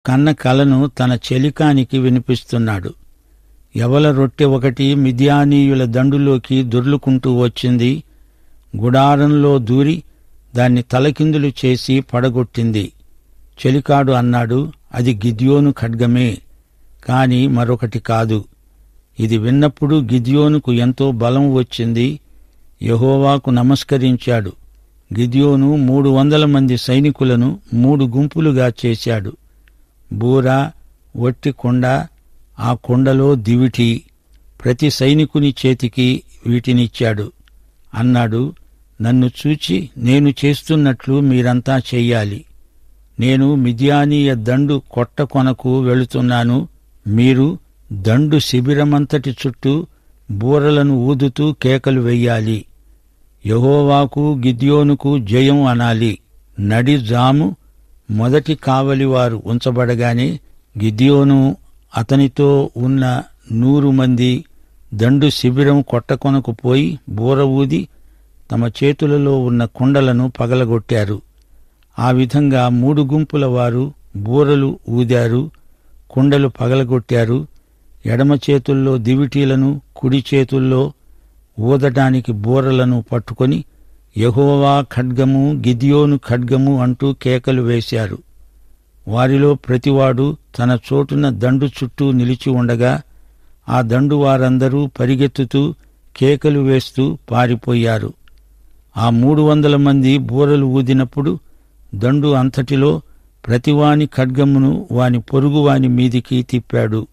కన్న కలను తన చెలికానికి వినిపిస్తున్నాడు యవల రొట్టె ఒకటి మిథ్యానీయుల దండులోకి దొర్లుకుంటూ వచ్చింది గుడారంలో దూరి దాన్ని తలకిందులు చేసి పడగొట్టింది చెలికాడు అన్నాడు అది గిద్యోను ఖడ్గమే కాని మరొకటి కాదు ఇది విన్నప్పుడు గిద్యోనుకు ఎంతో బలం వచ్చింది యహోవాకు నమస్కరించాడు గిద్యోను మూడు వందల మంది సైనికులను మూడు గుంపులుగా చేశాడు బూర ఒట్టి కొండ ఆ కొండలో దివిటి ప్రతి సైనికుని చేతికి వీటినిచ్చాడు అన్నాడు నన్ను చూచి నేను చేస్తున్నట్లు మీరంతా చెయ్యాలి నేను మిథ్యానీయ దండు కొట్ట కొనకు వెళుతున్నాను మీరు దండు శిబిరమంతటి చుట్టూ బూరలను ఊదుతూ కేకలు వెయ్యాలి యహోవాకు గిద్యోనుకు జయం అనాలి నడి జాము మొదటి కావలివారు ఉంచబడగానే గిద్యోను అతనితో ఉన్న నూరు మంది దండు శిబిరం కొట్టకొనకు పోయి బూర ఊది తమ చేతులలో ఉన్న కుండలను పగలగొట్టారు ఆ విధంగా మూడు గుంపుల వారు బూరలు ఊదారు కుండలు పగలగొట్టారు ఎడమ చేతుల్లో దివిటీలను కుడి చేతుల్లో ఊదటానికి బూరలను పట్టుకొని యహోవా ఖడ్గము గిదియోను ఖడ్గము అంటూ కేకలు వేశారు వారిలో ప్రతివాడు తన చోటున దండు చుట్టూ నిలిచి ఉండగా ఆ దండు వారందరూ పరిగెత్తుతూ కేకలు వేస్తూ పారిపోయారు ఆ మూడు వందల మంది బూరలు ఊదినప్పుడు దండు అంతటిలో ప్రతివాని ఖడ్గమును వాని పొరుగువాని మీదికి తిప్పాడు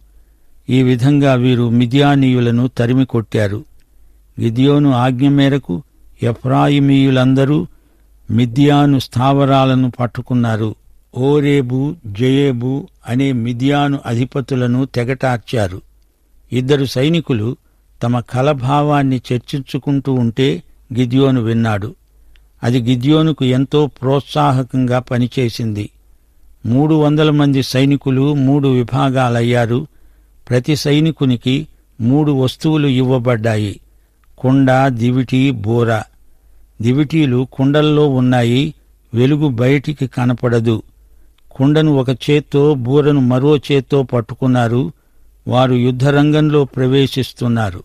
ఈ విధంగా వీరు మిథియానీయులను తరిమి కొట్టారు గిదియోను ఆజ్ఞ మేరకు ఎఫ్రాయిమీయులందరూ మిథ్యాను స్థావరాలను పట్టుకున్నారు ఓరేబు జయేబు అనే మిథియాను అధిపతులను తెగటార్చారు ఇద్దరు సైనికులు తమ కలభావాన్ని చర్చించుకుంటూ ఉంటే గిద్యోను విన్నాడు అది గిద్యోనుకు ఎంతో ప్రోత్సాహకంగా పనిచేసింది మూడు వందల మంది సైనికులు మూడు విభాగాలయ్యారు ప్రతి సైనికునికి మూడు వస్తువులు ఇవ్వబడ్డాయి కుండ దివిటి బోర దివిటీలు కుండల్లో ఉన్నాయి వెలుగు బయటికి కనపడదు కుండను ఒక చేత్తో బూరను మరో చేత్తో పట్టుకున్నారు వారు యుద్ధరంగంలో ప్రవేశిస్తున్నారు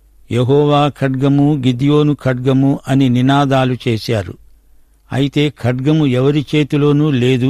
యహోవా ఖడ్గము గిద్యోను ఖడ్గము అని నినాదాలు చేశారు అయితే ఖడ్గము ఎవరి చేతిలోనూ లేదు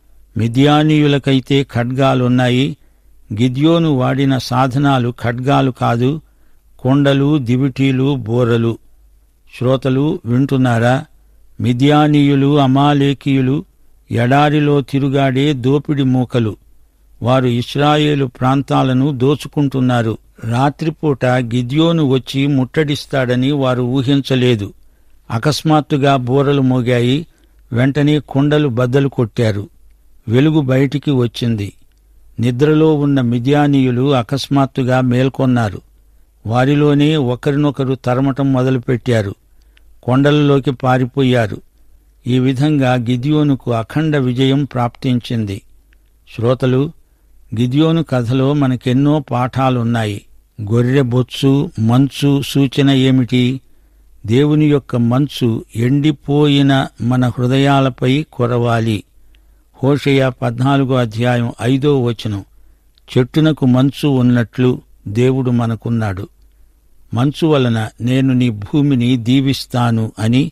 మిథ్యానీయులకైతే ఖడ్గాలున్నాయి గిద్యోను వాడిన సాధనాలు ఖడ్గాలు కాదు కొండలు దివిటీలు బోరలు శ్రోతలు వింటున్నారా మిథ్యానీయులు అమాలేకీయులు ఎడారిలో తిరుగాడే దోపిడి మూకలు వారు ఇస్రాయేలు ప్రాంతాలను దోచుకుంటున్నారు రాత్రిపూట గిద్యోను వచ్చి ముట్టడిస్తాడని వారు ఊహించలేదు అకస్మాత్తుగా బూరలు మోగాయి వెంటనే కొండలు బద్దలు కొట్టారు వెలుగు బయటికి వచ్చింది నిద్రలో ఉన్న మిథ్యానీయులు అకస్మాత్తుగా మేల్కొన్నారు వారిలోనే ఒకరినొకరు తరమటం మొదలుపెట్టారు కొండలలోకి పారిపోయారు ఈ విధంగా గిద్యోనుకు అఖండ విజయం ప్రాప్తించింది శ్రోతలు గిద్యోను కథలో మనకెన్నో పాఠాలున్నాయి గొర్రె బొత్సు మంచు సూచన ఏమిటి దేవుని యొక్క మంచు ఎండిపోయిన మన హృదయాలపై కొరవాలి హోషయ పద్నాలుగో అధ్యాయం ఐదో వచనం చెట్టునకు మంచు ఉన్నట్లు దేవుడు మనకున్నాడు మంచు వలన నేను నీ భూమిని దీవిస్తాను అని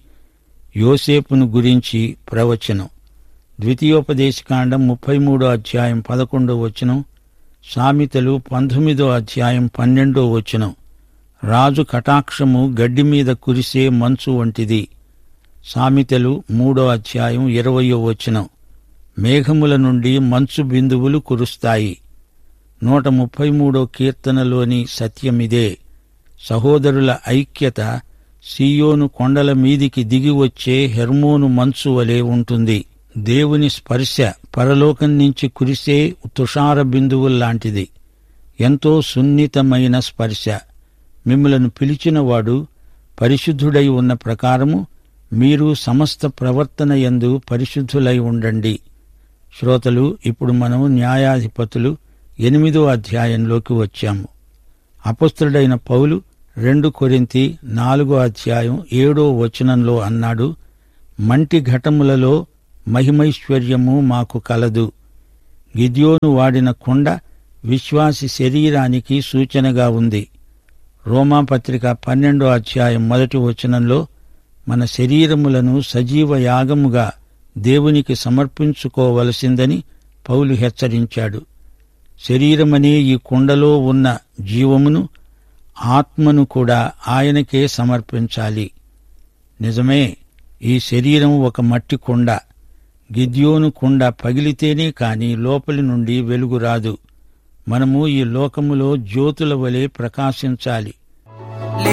యోసేపును గురించి ప్రవచనం ద్వితీయోపదేశకాండం ముప్పై మూడో అధ్యాయం పదకొండో వచనం సామెతలు పంతొమ్మిదో అధ్యాయం పన్నెండో వచనం రాజు కటాక్షము గడ్డి మీద కురిసే మంచు వంటిది సామెతలు మూడో అధ్యాయం ఇరవయో వచనం మేఘముల నుండి మంచు బిందువులు కురుస్తాయి నూట ముప్పై మూడో కీర్తనలోని సత్యమిదే సహోదరుల ఐక్యత సీయోను కొండల మీదికి దిగి వచ్చే హెర్మోను మంచు వలె ఉంటుంది దేవుని స్పర్శ పరలోకం నుంచి కురిసే తుషార బిందువుల్లాంటిది ఎంతో సున్నితమైన స్పర్శ మిమ్మలను పిలిచినవాడు పరిశుద్ధుడై ఉన్న ప్రకారము మీరు సమస్త ప్రవర్తన యందు పరిశుద్ధులై ఉండండి శ్రోతలు ఇప్పుడు మనం న్యాయాధిపతులు ఎనిమిదో అధ్యాయంలోకి వచ్చాము అపస్తుడైన పౌలు రెండు కొరింతి నాలుగో అధ్యాయం ఏడో వచనంలో అన్నాడు మంటి ఘటములలో మహిమైశ్వర్యము మాకు కలదు గిద్యోను వాడిన కుండ విశ్వాసి శరీరానికి సూచనగా ఉంది రోమాపత్రిక పన్నెండో అధ్యాయం మొదటి వచనంలో మన శరీరములను సజీవ యాగముగా దేవునికి సమర్పించుకోవలసిందని పౌలు హెచ్చరించాడు శరీరమనే ఈ కుండలో ఉన్న జీవమును ఆత్మను కూడా ఆయనకే సమర్పించాలి నిజమే ఈ శరీరం ఒక మట్టి కుండ గిద్యోను కుండ పగిలితేనే కాని లోపలి నుండి వెలుగు రాదు మనము ఈ లోకములో జ్యోతుల వలె ప్రకాశించాలి